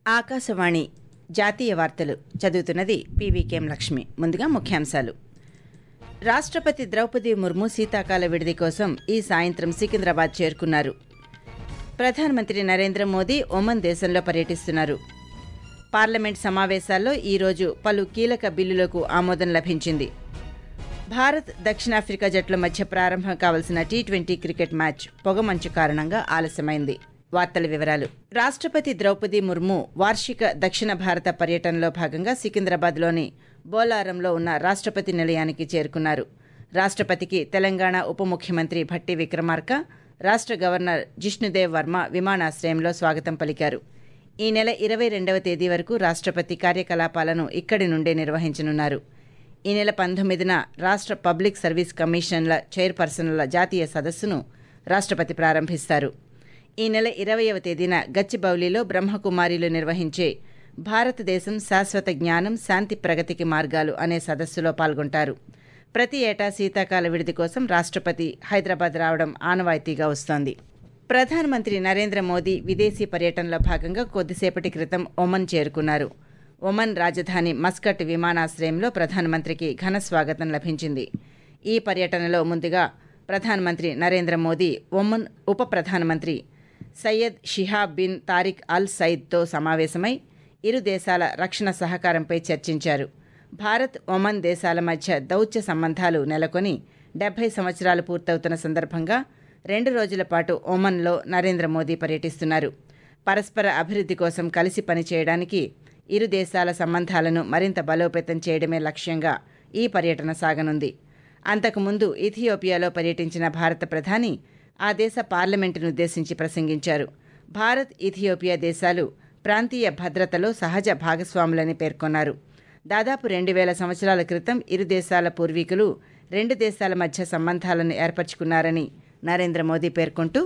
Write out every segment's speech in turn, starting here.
ఆకాశవాణి జాతీయ వార్తలు చదువుతున్నది పీవీకేఎం లక్ష్మి ముందుగా ముఖ్యాంశాలు రాష్ట్రపతి ద్రౌపది ముర్ము శీతాకాల విడిది కోసం ఈ సాయంత్రం సికింద్రాబాద్ చేరుకున్నారు ప్రధానమంత్రి నరేంద్ర మోదీ ఒమన్ దేశంలో పర్యటిస్తున్నారు పార్లమెంట్ సమావేశాల్లో ఈరోజు పలు కీలక బిల్లులకు ఆమోదం లభించింది భారత్ దక్షిణాఫ్రికా జట్ల మధ్య ప్రారంభం కావలసిన టీ ట్వంటీ క్రికెట్ మ్యాచ్ పొగమంచు కారణంగా ఆలస్యమైంది వార్తల వివరాలు రాష్ట్రపతి ద్రౌపది ముర్ము వార్షిక దక్షిణ భారత పర్యటనలో భాగంగా సికింద్రాబాద్లోని బోలారంలో ఉన్న రాష్ట్రపతి నిలయానికి చేరుకున్నారు రాష్ట్రపతికి తెలంగాణ ఉప ముఖ్యమంత్రి భట్టి విక్రమార్క రాష్ట్ర గవర్నర్ జిష్ణుదేవ్ వర్మ విమానాశ్రయంలో స్వాగతం పలికారు ఈ నెల ఇరవై రెండవ తేదీ వరకు రాష్ట్రపతి కార్యకలాపాలను ఇక్కడి నుండే నిర్వహించనున్నారు ఈ నెల పంతొమ్మిదిన రాష్ట్ర పబ్లిక్ సర్వీస్ కమిషన్ల చైర్పర్సన్ల జాతీయ సదస్సును రాష్ట్రపతి ప్రారంభిస్తారు ఈ నెల ఇరవయవ తేదీన గచ్చిబౌలిలో బ్రహ్మకుమారిలు నిర్వహించే భారతదేశం శాశ్వత జ్ఞానం శాంతి ప్రగతికి మార్గాలు అనే సదస్సులో పాల్గొంటారు ప్రతి ఏటా శీతాకాల విడిది కోసం రాష్ట్రపతి హైదరాబాద్ రావడం ఆనవాయితీగా వస్తోంది ప్రధానమంత్రి నరేంద్ర మోదీ విదేశీ పర్యటనలో భాగంగా కొద్దిసేపటి క్రితం ఒమన్ చేరుకున్నారు ఒమన్ రాజధాని మస్కట్ విమానాశ్రయంలో ప్రధానమంత్రికి ఘన స్వాగతం లభించింది ఈ పర్యటనలో ముందుగా ప్రధానమంత్రి నరేంద్ర మోదీ ఒమన్ ఉప ప్రధానమంత్రి Sayyid Shihab bin Tariq Al సయీద్తో సమావేశమై ఇరు దేశాల రక్షణ సహకారంపై చర్చించారు భారత్ ఒమన్ దేశాల మధ్య దౌత్య సంబంధాలు నెలకొని డెబ్బై సంవత్సరాలు పూర్తవుతున్న సందర్భంగా రెండు రోజుల పాటు ఒమన్లో నరేంద్ర మోదీ పర్యటిస్తున్నారు పరస్పర అభివృద్ధి కోసం కలిసి పనిచేయడానికి ఇరు దేశాల సంబంధాలను మరింత బలోపేతం చేయడమే లక్ష్యంగా ఈ పర్యటన సాగనుంది అంతకుముందు ఇథియోపియాలో పర్యటించిన భారత ప్రధాని ఆ దేశ పార్లమెంటును ఉద్దేశించి ప్రసంగించారు భారత్ ఇథియోపియా దేశాలు ప్రాంతీయ భద్రతలో సహజ భాగస్వాములని పేర్కొన్నారు దాదాపు రెండు వేల సంవత్సరాల క్రితం ఇరు దేశాల పూర్వీకులు రెండు దేశాల మధ్య సంబంధాలను ఏర్పరచుకున్నారని నరేంద్ర మోదీ పేర్కొంటూ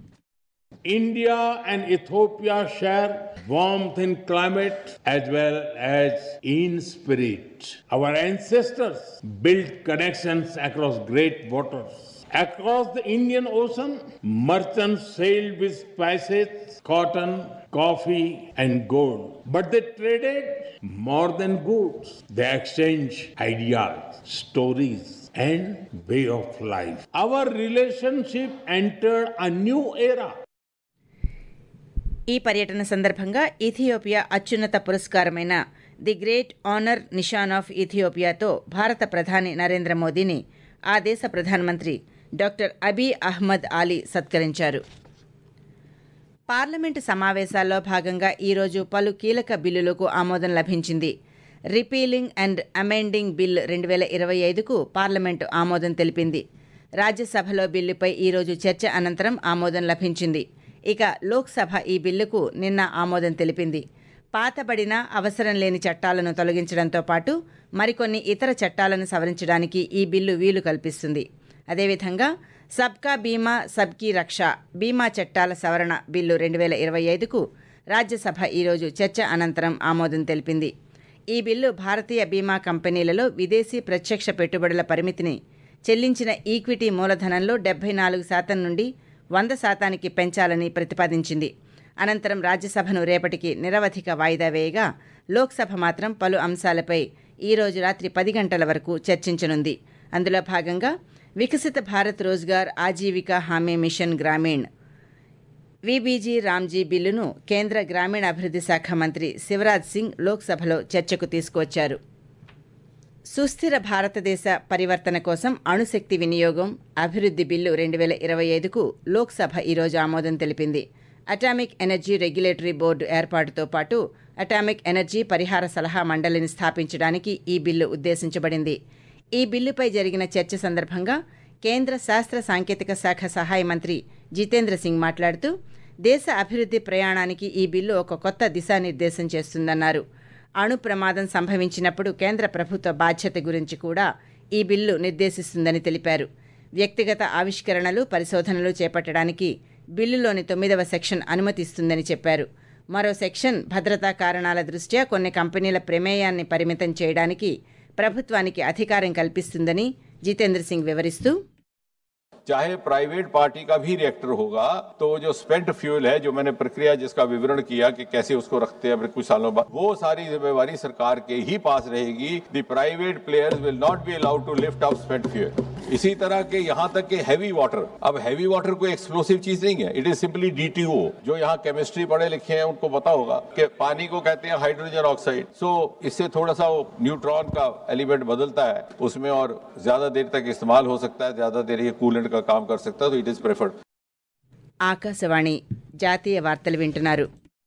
India and Ethiopia share warmth in climate as well as in spirit. Our ancestors built connections across great waters. Across the Indian Ocean, merchants sailed with spices, cotton, coffee, and gold. But they traded more than goods. They exchanged ideas, stories, and way of life. Our relationship entered a new era. ఈ పర్యటన సందర్భంగా Ethiopia అత్యున్నత పురస్కారమైన the great honour nishan of ఇథియోపియాతో భారత ప్రధాని నరేంద్ర మోదీని ఆ దేశ ప్రధానమంత్రి డాక్టర్ అబీ అహ్మద్ ఆలీ సత్కరించారు పార్లమెంటు సమావేశాల్లో భాగంగా ఈరోజు పలు కీలక బిల్లులకు ఆమోదం లభించింది రిపీలింగ్ అండ్ అమెండింగ్ బిల్ రెండు వేల ఇరవై ఐదుకు పార్లమెంటు ఆమోదం తెలిపింది రాజ్యసభలో బిల్లుపై ఈరోజు చర్చ అనంతరం ఆమోదం లభించింది ఇక లోక్సభ ఈ బిల్లుకు నిన్న ఆమోదం తెలిపింది పాతబడిన అవసరం లేని చట్టాలను తొలగించడంతో పాటు మరికొన్ని ఇతర చట్టాలను సవరించడానికి ఈ బిల్లు వీలు కల్పిస్తుంది అదేవిధంగా సబ్కా బీమా సబ్కీ రక్ష బీమా చట్టాల సవరణ బిల్లు రెండు వేల ఇరవై ఐదుకు రాజ్యసభ ఈరోజు చర్చ అనంతరం ఆమోదం తెలిపింది ఈ బిల్లు భారతీయ బీమా కంపెనీలలో విదేశీ ప్రత్యక్ష పెట్టుబడుల పరిమితిని చెల్లించిన ఈక్విటీ మూలధనంలో డెబ్బై నాలుగు శాతం నుండి వంద శాతానికి పెంచాలని ప్రతిపాదించింది అనంతరం రాజ్యసభను రేపటికి నిరవధిక వాయిదా వేయగా లోక్సభ మాత్రం పలు అంశాలపై ఈరోజు రాత్రి పది గంటల వరకు చర్చించనుంది అందులో భాగంగా వికసిత భారత్ రోజ్గార్ ఆజీవిక హామీ మిషన్ గ్రామీణ్ విబీజీ రామ్జీ బిల్లును కేంద్ర గ్రామీణాభివృద్ధి శాఖ మంత్రి శివరాజ్ సింగ్ లోక్సభలో చర్చకు తీసుకువచ్చారు సుస్థిర భారతదేశ పరివర్తన కోసం అణుశక్తి వినియోగం అభివృద్ధి బిల్లు రెండు వేల ఇరవై ఐదుకు లోక్సభ ఈరోజు ఆమోదం తెలిపింది అటామిక్ ఎనర్జీ రెగ్యులేటరీ బోర్డు ఏర్పాటుతో పాటు అటామిక్ ఎనర్జీ పరిహార సలహా మండలిని స్థాపించడానికి ఈ బిల్లు ఉద్దేశించబడింది ఈ బిల్లుపై జరిగిన చర్చ సందర్భంగా కేంద్ర శాస్త్ర సాంకేతిక శాఖ సహాయ మంత్రి జితేంద్ర సింగ్ మాట్లాడుతూ దేశ అభివృద్ధి ప్రయాణానికి ఈ బిల్లు ఒక కొత్త దిశానిర్దేశం చేస్తుందన్నారు అణు ప్రమాదం సంభవించినప్పుడు కేంద్ర ప్రభుత్వ బాధ్యత గురించి కూడా ఈ బిల్లు నిర్దేశిస్తుందని తెలిపారు వ్యక్తిగత ఆవిష్కరణలు పరిశోధనలు చేపట్టడానికి బిల్లులోని తొమ్మిదవ సెక్షన్ అనుమతిస్తుందని చెప్పారు మరో సెక్షన్ భద్రతా కారణాల దృష్ట్యా కొన్ని కంపెనీల ప్రమేయాన్ని పరిమితం చేయడానికి ప్రభుత్వానికి అధికారం కల్పిస్తుందని జితేంద్ర సింగ్ వివరిస్తూ चाहे प्राइवेट पार्टी का भी रिएक्टर होगा तो जो स्पेंट फ्यूल है जो मैंने प्रक्रिया जिसका विवरण किया कि कैसे उसको रखते हैं फिर कुछ सालों बाद वो सारी जिम्मेवारी सरकार के ही पास रहेगी the private players will not be allowed to lift up spent fuel इसी तरह के यहाँ तक के हैवी वाटर अब हैवी वाटर कोई एक्सप्लोसिव चीज नहीं है इट इज सिंपली डीटीओ जो यहाँ केमिस्ट्री पढ़े लिखे हैं उनको पता होगा कि पानी को कहते हैं हाइड्रोजन ऑक्साइड सो इससे थोड़ा सा वो न्यूट्रॉन का एलिमेंट बदलता है उसमें और ज्यादा देर तक इस्तेमाल हो सकता है ज्यादा देर ये कूलेंट का काम कर सकता है तो इट इज प्रेफर्ड ఆకాశవాణి జాతీయ వార్తలు వింటున్నారు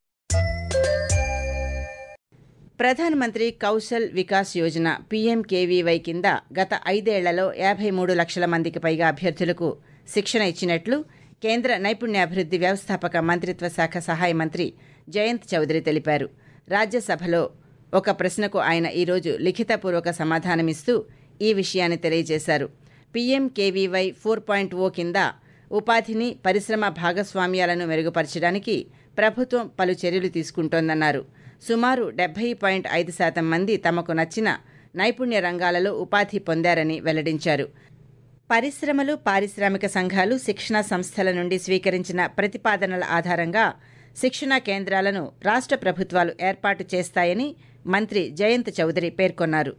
ప్రధానమంత్రి కౌశల్ వికాస్ యోజన పీఎంకేవీవై కింద గత ఐదేళ్లలో యాభై మూడు లక్షల మందికి పైగా అభ్యర్థులకు శిక్షణ ఇచ్చినట్లు కేంద్ర నైపుణ్యాభివృద్ధి వ్యవస్థాపక మంత్రిత్వ శాఖ సహాయ మంత్రి జయంత్ చౌదరి తెలిపారు రాజ్యసభలో ఒక ప్రశ్నకు ఆయన ఈరోజు లిఖితపూర్వక సమాధానమిస్తూ ఈ విషయాన్ని తెలియజేశారు పీఎంకేవీవై ఫోర్ పాయింట్ ఓ కింద ఉపాధిని పరిశ్రమ భాగస్వామ్యాలను మెరుగుపరచడానికి ప్రభుత్వం పలు చర్యలు తీసుకుంటోందన్నారు సుమారు డెబ్బై పాయింట్ ఐదు శాతం మంది తమకు నచ్చిన నైపుణ్య రంగాలలో ఉపాధి పొందారని వెల్లడించారు పరిశ్రమలు పారిశ్రామిక సంఘాలు శిక్షణా సంస్థల నుండి స్వీకరించిన ప్రతిపాదనల ఆధారంగా శిక్షణా కేంద్రాలను రాష్ట్ర ప్రభుత్వాలు ఏర్పాటు చేస్తాయని మంత్రి జయంత్ చౌదరి పేర్కొన్నారు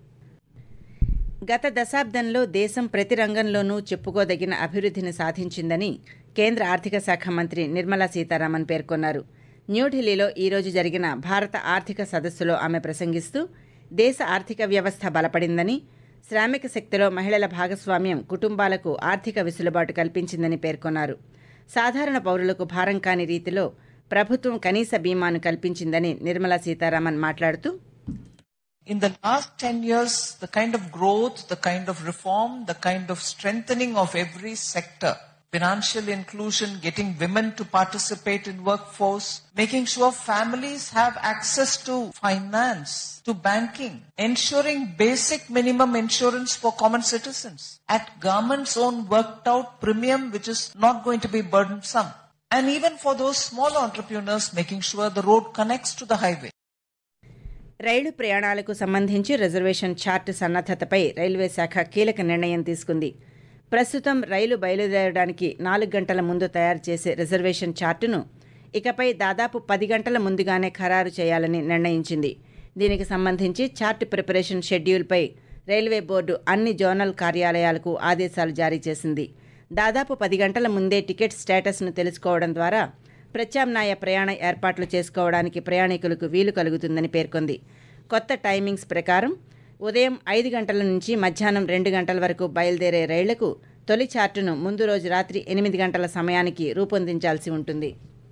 గత దశాబ్దంలో దేశం ప్రతి రంగంలోనూ చెప్పుకోదగిన అభివృద్ధిని సాధించిందని కేంద్ర ఆర్థిక శాఖ మంత్రి నిర్మలా సీతారామన్ పేర్కొన్నారు న్యూఢిల్లీలో ఈరోజు జరిగిన భారత ఆర్థిక సదస్సులో ఆమె ప్రసంగిస్తూ దేశ ఆర్థిక వ్యవస్థ బలపడిందని శ్రామిక శక్తిలో మహిళల భాగస్వామ్యం కుటుంబాలకు ఆర్థిక వెసులుబాటు కల్పించిందని పేర్కొన్నారు సాధారణ పౌరులకు భారం కాని రీతిలో ప్రభుత్వం కనీస బీమాను కల్పించిందని నిర్మలా సీతారామన్ మాట్లాడుతూ In the last 10 years, the kind of growth, the kind of reform, the kind of strengthening of every sector, financial inclusion, getting women to participate in workforce, making sure families have access to finance, to banking, ensuring basic minimum insurance for common citizens at government's own worked out premium, which is not going to be burdensome. And even for those small entrepreneurs, making sure the road connects to the highway. రైలు ప్రయాణాలకు సంబంధించి reservation chart సన్నద్దతపై railway శాఖ కీలక నిర్ణయం తీసుకుంది ప్రస్తుతం రైలు బయలుదేరడానికి నాలుగు గంటల ముందు తయారు చేసే రిజర్వేషన్ చార్టును ఇకపై దాదాపు పది గంటల ముందుగానే ఖరారు చేయాలని నిర్ణయించింది దీనికి సంబంధించి చార్ట్ ప్రిపరేషన్ షెడ్యూల్పై రైల్వే బోర్డు అన్ని జోనల్ కార్యాలయాలకు ఆదేశాలు జారీ చేసింది దాదాపు పది గంటల ముందే టికెట్ స్టేటస్ను తెలుసుకోవడం ద్వారా ప్రత్యామ్నాయ ప్రయాణ ఏర్పాట్లు చేసుకోవడానికి ప్రయాణికులకు వీలు కలుగుతుందని పేర్కొంది కొత్త టైమింగ్స్ ప్రకారం ఉదయం ఐదు గంటల నుంచి మధ్యాహ్నం రెండు గంటల వరకు బయలుదేరే రైళ్లకు తొలి చార్టును ముందు రోజు రాత్రి ఎనిమిది గంటల సమయానికి రూపొందించాల్సి ఉంటుంది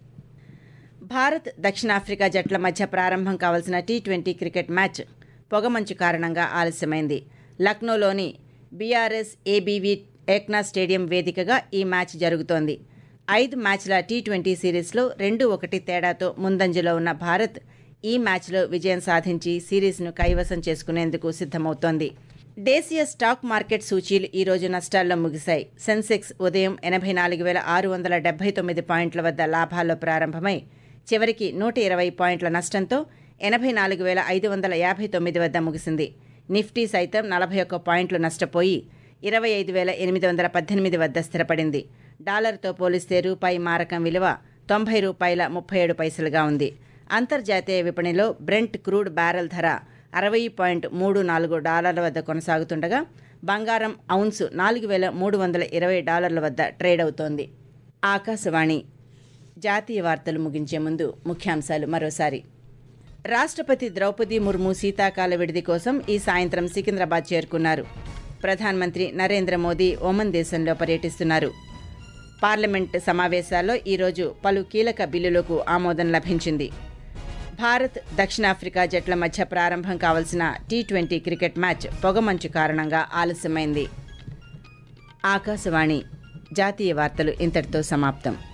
భారత్ దక్షిణాఫ్రికా జట్ల మధ్య ప్రారంభం కావాల్సిన టీ ట్వంటీ క్రికెట్ మ్యాచ్ పొగమంచు కారణంగా ఆలస్యమైంది లక్నోలోని బీఆర్ఎస్ ఏబీవీ ఏక్నా స్టేడియం వేదికగా ఈ మ్యాచ్ జరుగుతోంది ఐదు మ్యాచ్ల టీ ట్వంటీ సిరీస్లో రెండు ఒకటి తేడాతో ముందంజలో ఉన్న భారత్ ఈ మ్యాచ్లో విజయం సాధించి సిరీస్ను కైవసం చేసుకునేందుకు సిద్ధమవుతోంది దేశీయ స్టాక్ మార్కెట్ సూచీలు ఈ రోజు నష్టాల్లో ముగిశాయి సెన్సెక్స్ ఉదయం ఎనభై నాలుగు వేల ఆరు వందల డెబ్బై తొమ్మిది పాయింట్ల వద్ద లాభాల్లో ప్రారంభమై చివరికి నూట ఇరవై పాయింట్ల నష్టంతో ఎనభై నాలుగు వేల ఐదు వందల యాభై తొమ్మిది వద్ద ముగిసింది నిఫ్టీ సైతం నలభై ఒక్క పాయింట్లు నష్టపోయి ఇరవై ఐదు వేల ఎనిమిది వందల పద్దెనిమిది వద్ద స్థిరపడింది డాలర్తో పోలిస్తే రూపాయి మారకం విలువ తొంభై రూపాయల ముప్పై ఏడు పైసలుగా ఉంది అంతర్జాతీయ విపణిలో బ్రెంట్ క్రూడ్ బ్యారెల్ ధర అరవై పాయింట్ మూడు నాలుగు డాలర్ల వద్ద కొనసాగుతుండగా బంగారం ఔన్సు నాలుగు వేల మూడు వందల ఇరవై డాలర్ల వద్ద ట్రేడ్ అవుతోంది ఆకాశవాణి జాతీయ వార్తలు ముగించే ముందు ముఖ్యాంశాలు మరోసారి రాష్ట్రపతి ద్రౌపది ముర్ము శీతాకాల విడిది కోసం ఈ సాయంత్రం సికింద్రాబాద్ చేరుకున్నారు ప్రధానమంత్రి నరేంద్ర మోదీ ఒమన్ దేశంలో పర్యటిస్తున్నారు పార్లమెంట్ సమావేశాల్లో ఈరోజు పలు కీలక బిల్లులకు ఆమోదం లభించింది భారత్ దక్షిణాఫ్రికా జట్ల మధ్య ప్రారంభం కావాల్సిన టీ ట్వంటీ క్రికెట్ మ్యాచ్ పొగమంచు కారణంగా ఆలస్యమైంది ఆకాశవాణి జాతీయ వార్తలు ఇంతటితో సమాప్తం